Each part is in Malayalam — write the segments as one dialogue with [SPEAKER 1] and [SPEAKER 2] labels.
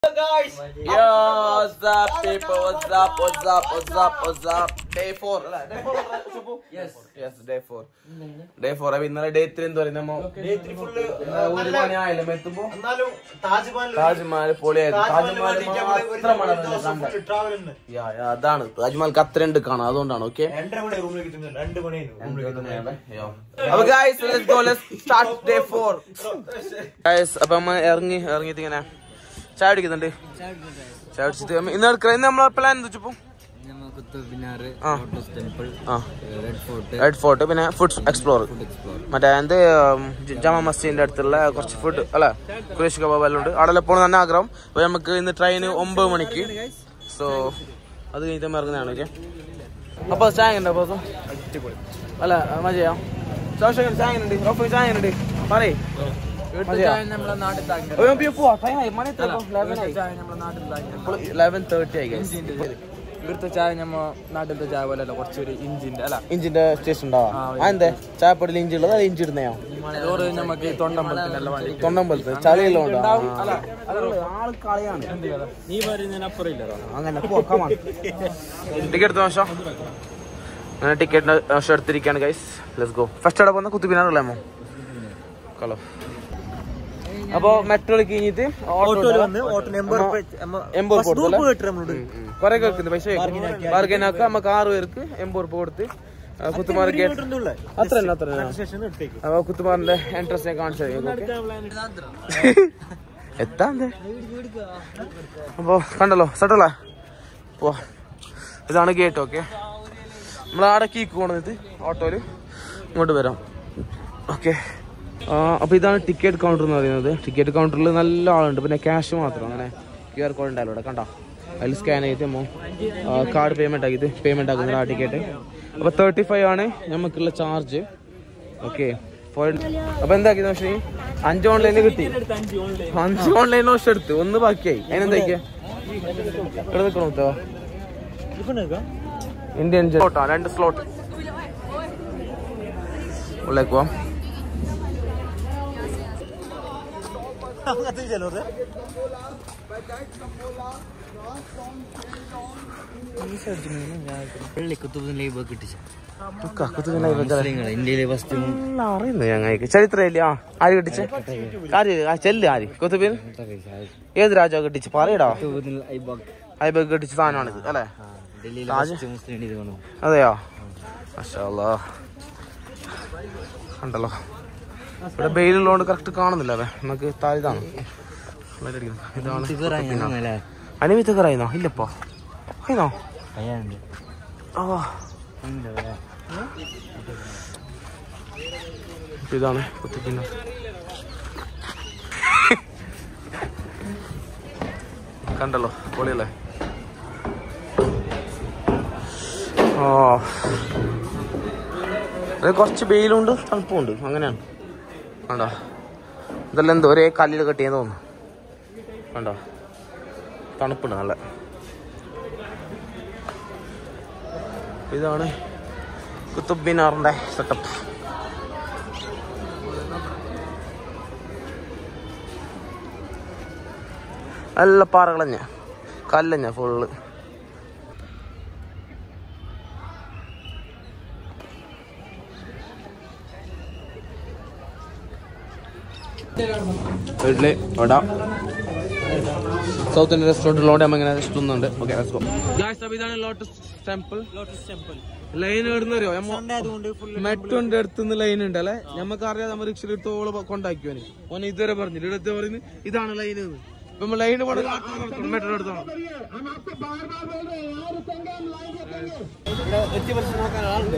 [SPEAKER 1] guys.
[SPEAKER 2] Yo, what's up, people? What's up? What's up? What's up? What's up? Day four. അല്ല, day four അല്ല, Shubu? Yes, day four. Day four. അപ്പൊ ഇന്നലെ ഡേ ത്രീ എന്ന് പറയുന്ന
[SPEAKER 1] Day three full,
[SPEAKER 2] ഒരു മണി ആയില്ലേ എത്തുമ്പോ
[SPEAKER 1] എന്നാലും താജ്മഹൽ
[SPEAKER 2] താജ്മഹൽ പൊളിയായിരുന്നു
[SPEAKER 1] താജ്മഹൽ
[SPEAKER 2] താജ്മഹൽ
[SPEAKER 1] വേണ്ടിയിട്ട്
[SPEAKER 2] മാത്രമാണ്
[SPEAKER 1] ഒരു ദിവസം
[SPEAKER 2] കണ്ടത്.
[SPEAKER 1] full travel ഉണ്ട്.
[SPEAKER 2] യാ, യാ, അതാണ് താജ്മഹൽ അത്രയുണ്ട് കാണാം അതുകൊണ്ടാണ് ഓക്കെ
[SPEAKER 1] രണ്ടര മണി റൂമിലേക്ക് എത്തുന്നത് രണ്ട് മണിയായിരുന്നു റൂമിലേക്ക്
[SPEAKER 2] അപ്പൊ guys let's go let's start day 4 guys അപ്പൊ നമ്മ ഇറങ്ങി ഇറങ്ങിയിട്ട് ഇങ്ങനെ ചായ കുടിക്കുന്നുണ്ട് ചായ കുടിച്ചിട്ട് നമ്മ- ഇന്ന് എടുക്കുക ഇന്ന് നമ്മളെ പ്ലാൻ എന്താ വെച്ചപ്പോ
[SPEAKER 3] കുത്തബ് മിനാർ
[SPEAKER 2] ആ.
[SPEAKER 3] ലോട്ടസ് ടെമ്പിൾ
[SPEAKER 2] ആ
[SPEAKER 3] റെഡ് ഫോർട്ട്
[SPEAKER 2] റെഡ് ഫോർട്ട് പിന്നെ ഫുഡ് എക്സ്പ്ലോർ
[SPEAKER 3] എക്സ്പ്ലോർ
[SPEAKER 2] മറ്റേ എന്ത് ഉം, ജ- ജമാ മസ്ജിദിന്റെ അടുത്തുള്ള കുറച്ച് ഫുഡ് അല്ല കുറേശ് കബാബ് എല്ലാം ഉണ്ട് അവിടെ പോകണം തന്നെ ആഗ്രഹം അപ്പൊ നമുക്ക് ഇന്ന് ട്രെയിൻ ഒമ്പത് മണിക്ക് സോ അത് കഴിഞ്ഞിട്ട് നമ്മൾ ഇറങ്ങുന്നതാണ് ഓക്കെ അപ്പൊ ചായ ഉണ്ടോ അപ്പൊ അല്ല മതിയോ ചോദിച്ചു ചായ ഉണ്ട് ഓഫ് ചായ ഉണ്ട് പറയേ
[SPEAKER 3] നമ്മളെ നാട്ടിൽ
[SPEAKER 2] ലെവൻ തേർട്ടി ആയി guys.
[SPEAKER 3] ഇവിടുത്തെ ചായ നമ്മ നാട്ടിലത്തെ ചായ പോലെ അല്ല കുറച്ചൊരു ഇഞ്ചിന്റെ അല്ല
[SPEAKER 2] ഇഞ്ചിന്റെ ടേസ്റ്റ് ഉണ്ടാവാം ആ എന്തേ ചായപ്പൊടിയിൽ ഇഞ്ചി ഉള്ളത് അത് ഇഞ്ചി ഇടുന്നയോ
[SPEAKER 3] ചോറ് നമുക്ക് തൊണ്ടമ്പലത്തിനെല്ലാം വേണ്ടി
[SPEAKER 2] തൊണ്ടമ്പലത്ത് ചളിയെല്ലാം ഉണ്ടാവും ആള് കളിയാണ്
[SPEAKER 3] നീ പറയുന്നതിനപ്പുറം ഇല്ലല്ലോ
[SPEAKER 2] അങ്ങനെ ടിക്കറ്റ് എടുത്ത മോശം അങ്ങനെ ടിക്കറ്റിന് മോശം എടുത്തിരിക്കുകയാണ് ഗൈസ് ലെറ്റ്സ് ഗോ ഫസ്റ്റ് അവിടെ പോകുന്ന കുത്തുബിനാണല്ലേ അമ്മോ കളോ അപ്പൊ മെട്രോയിൽ കഴിഞ്ഞിട്ട്
[SPEAKER 1] ഓട്ടോയിൽ വന്ന് ഓട്ടോ നമ്പർ
[SPEAKER 2] എൺപത് ഉറുപ്പ് കൊടുത്തു അല്ലേ?
[SPEAKER 1] കിട്ടും നമ്മളോട്
[SPEAKER 2] കുറെ കേൾക്കുന്നു പൈസ ബാർഗൈൻ ആക്കാം നമുക്ക് ആറ് പേർക്ക് എൺപത് ഉറുപ്പ് കൊടുത്ത് ആ, കുത്തുമാർ ഗേറ്റ് അത്ര തന്നെ അത്ര തന്നെ
[SPEAKER 1] സ്റ്റേഷൻ എടുത്തേക്ക്
[SPEAKER 2] അപ്പൊ കുത്തുമാറിന്റെ എൻട്രൻസ് ഞാൻ കാണിച്ചു തരാം എത്താന്തേ അപ്പൊ കണ്ടല്ലോ സെറ്റല്ലേ പോ ഇതാണ് ഗേറ്റ് ഓക്കെ നമ്മൾ ആടെ കീക്ക് കൊണ്ടുവന്നിട്ട് ഓട്ടോയില് ഇങ്ങോട്ട് വരാം ഓക്കെ അപ്പൊ ഇതാണ് ടിക്കറ്റ് കൗണ്ടർ എന്ന് പറയുന്നത് ടിക്കറ്റ് കൗണ്ടറിൽ നല്ല ആളുണ്ട് പിന്നെ ക്യാഷ് മാത്രം അങ്ങനെ ക്യു ആർ കോഡ് ഉണ്ടല്ലോ ഇവിടെ കണ്ടോ അതിൽ സ്കാൻ ചെയ്തിട്ട് അമ്മോ കാർഡ് പേയ്മെന്റ് ആക്കിയിട്ട് പേയ്മെന്റ് ആക്കുന്നത് ആ ടിക്കറ്റ് അപ്പൊ തേർട്ടി ഫൈവ് ആണ് നമുക്കുള്ള ചാർജ് ഓക്കെ അപ്പൊ എന്താക്കി പക്ഷേ അഞ്ച് ഓൺലൈനിൽ കിട്ടി അഞ്ച് ഓൺലൈൻ പക്ഷെ എടുത്ത് ഒന്ന് ബാക്കിയായി അതിനെന്താക്കിയ ഇവിടെ നിൽക്കണോ മുത്തോ? ഇന്ത്യൻ സ്ലോട്ടാ രണ്ട് സ്ലോട്ട് ഉള്ളിലേക്ക് പോവാം
[SPEAKER 3] വെള്ളി കുത്തുബ് ലൈബ് കിട്ടിച്ച
[SPEAKER 2] ഒക്കെ കുത്തുവിനെ ഇവരുടെ
[SPEAKER 3] ഇന്ത്യയിലെ ഫസ്റ്റ്
[SPEAKER 2] എല്ലാം അറിയുന്നു ഞങ്ങൾക്ക് ചരിത്രമില്ല ആ ആര് കെട്ടിച്ച് ആര് ആ ചെല്ല് ആര് കുത്തുബിൻ ഏത് രാജാവ് കെട്ടിച്ച് പറയടാ ഐബക് കെട്ടിച്ച സാധനമാണിത് അല്ലേ
[SPEAKER 3] ഡൽഹിയിലെ
[SPEAKER 2] താജ്?
[SPEAKER 3] ഫസ്റ്റ് മുസ്ലിം ഇത് കാണും
[SPEAKER 2] അതെയോ മാഷാല്ലാ കണ്ടല്ലോ ഇവിടെ ബെയിലുള്ളതുകൊണ്ട് കറക്റ്റ് കാണുന്നില്ല അതെ നമുക്ക് താഴ്താണ് ഇതാണ് അനിമിത്ത് കയറായിന്നോ ഇല്ലപ്പോ ആയിന്നോ
[SPEAKER 3] അയാളുണ്ട്
[SPEAKER 2] ആ ഇതാണ് കുത്തിപ്പിന്ന കണ്ടല്ലോ പൊളിയല്ലേ ഓ അത് കുറച്ച് വെയിലുണ്ട് തണുപ്പുണ്ട് അങ്ങനെയാണ് കണ്ടോ ഇതെല്ലാം എന്തോ ഒരേ കല്ലിൽ കെട്ടിയെന്ന് തോന്നുന്നു കണ്ടോ തണുപ്പുണ്ട് നല്ല ഇതാണ് കുത്തുബ് മിനാറിന്റെ സെറ്റപ്പ് നല്ല പാറകളഞ്ഞ കല്ലഞ്ഞ ഫുള്ള് വീട്ടില് ഇവിടെ സൗത്ത് ഇന്ത്യൻ റെസ്റ്റോറൻറ്റിലോട്ട് നമ്മ ഇങ്ങനെ ഇഷ്ടമൊന്നുണ്ട് ഓക്കെ ഇതാണ് Lotus Temple
[SPEAKER 1] Lotus Temple
[SPEAKER 2] line എവിടുന്നറിയോ
[SPEAKER 1] അതുകൊണ്ട് ഫുൾ
[SPEAKER 2] മെട്രോന്റെ അടുത്തുനിന്ന് ലൈൻ ഉണ്ട് അല്ലെ നമുക്ക് അറിയാം നമ്മൾ റിക്ഷയിൽ എടുത്തോള് കൊണ്ടാക്കിയോന് ഓനെ ഇതുവരെ പറഞ്ഞു ഇടത്ത് പറയുന്നു ഇതാണ് ലൈൻ എന്ന് ഇപ്പൊ നമ്മൾ ലൈന് പോണ മെട്രോ എടുത്തോണം
[SPEAKER 1] എത്തി മനസ്സിൽ നോക്കാൻ ആളുണ്ട്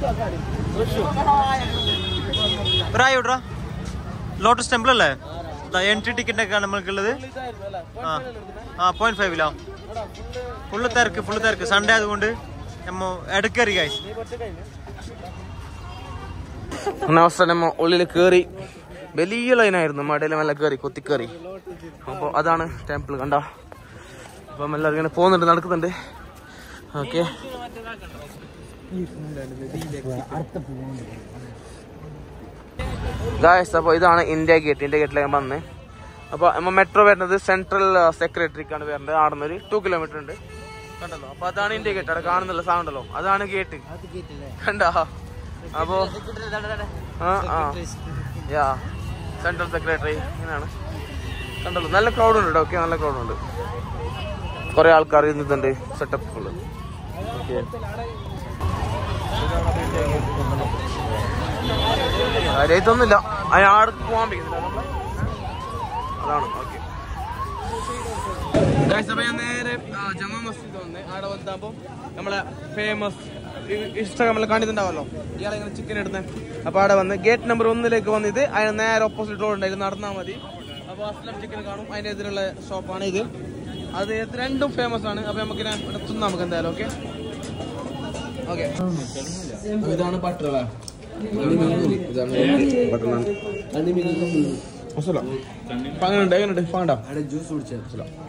[SPEAKER 1] പ്രായ വിട്രാ ലോട്ടസ് ടെമ്പിൾ അല്ലേ എൻട്രി ടിക്കറ്റ് ഒക്കെ നമ്മൾക്കുള്ളത് ആ ആ പോയിന്റ് ഫൈവിലോ ഫുള്ള് തിരക്ക് ഫുള്ള് തിരക്ക് സൺഡേ അതുകൊണ്ട് നമ്മ ഇടക്കേറി കായ്സ്
[SPEAKER 2] അങ്ങനെ അവസ്ഥ നമ്മ ഉള്ളിൽ കേറി വലിയ ലൈനായിരുന്നു മടയിൽ മെല്ലെ കയറി കൊത്തിക്കേറി അപ്പോൾ അതാണ് ടെമ്പിൾ കണ്ട അപ്പം എല്ലാവരും ഇങ്ങനെ പോകുന്നുണ്ട് നടക്കുന്നുണ്ട് ഓക്കെ ഗായസ് അപ്പോൾ ഇതാണ് ഇന്ത്യ ഗേറ്റ് ഇന്ത്യ ഗേറ്റിലേക്ക് വന്ന് അപ്പൊ നമ്മ മെട്രോ വരുന്നത് സെൻട്രൽ സെക്രട്ടറിക്കാണ് വരുന്നത് ആടുന്ന ഒരു ടു കിലോമീറ്റർ ഉണ്ട് കണ്ടല്ലോ അപ്പൊ അതാണ് ഇന്ത്യ ഗേറ്റ് അവിടെ കാണുന്നില്ല സാധനമല്ലോ അതാണ് ഗേറ്റ് കണ്ടോ അപ്പോ ആ ആ യാ സെൻട്രൽ സെക്രട്ടറി ഇങ്ങനെയാണ് കണ്ടല്ലോ നല്ല ക്രൗഡ് ഉണ്ട് ഓക്കെ നല്ല ക്രൗഡ് ഉണ്ട് കുറെ ആൾക്കാർ ഇരുന്നിട്ടുണ്ട് സെറ്റപ്പ് ഫുള്ള് ഓക്കെ കാര്യമായിട്ടൊന്നുമില്ല അയാൾ പോകാൻ പറ്റുന്നില്ല നമ്മള് അതാണ് ഓക്കെ അപ്പൊ ഞാൻ നേരെ ആ, ജമാ മസ്ജിദ് വന്ന് അവിടെ വന്നപ്പോ നമ്മളെ ഫേമസ് ഇൻസ്റ്റാഗ്രാമിൽ കണ്ടിട്ടുണ്ടാവല്ലോ ഇയാളെ ഇങ്ങനെ ചിക്കൻ എടുത്തത് അപ്പൊ അവിടെ വന്ന് ഗേറ്റ് നമ്പർ ഒന്നിലേക്ക് വന്നിത് അതിന് നേരെ ഓപ്പോസിറ്റ് റോഡ് ഉണ്ടായിരുന്നു നടന്നാൽ മതി അപ്പൊ അസ്ലം ചിക്കൻ കാണും അതിന്റെ എതിരുള്ള ഷോപ്പാണ് ഇത് അത് ഇത് രണ്ടും ഫേമസ് ആണ് അപ്പൊ നമുക്ക് ഞാൻ ഇവിടെ തിന്നാം നമുക്ക് എന്തായാലും ഓക്കെ ഓക്കെ ഇതാണ് പട്ടറ ഇതാണ് മസാല എങ്ങനെയുണ്ട് എങ്ങനെയുണ്ട് ഫാണ്ട
[SPEAKER 3] ജ്യൂസ് കുടിച്ചത്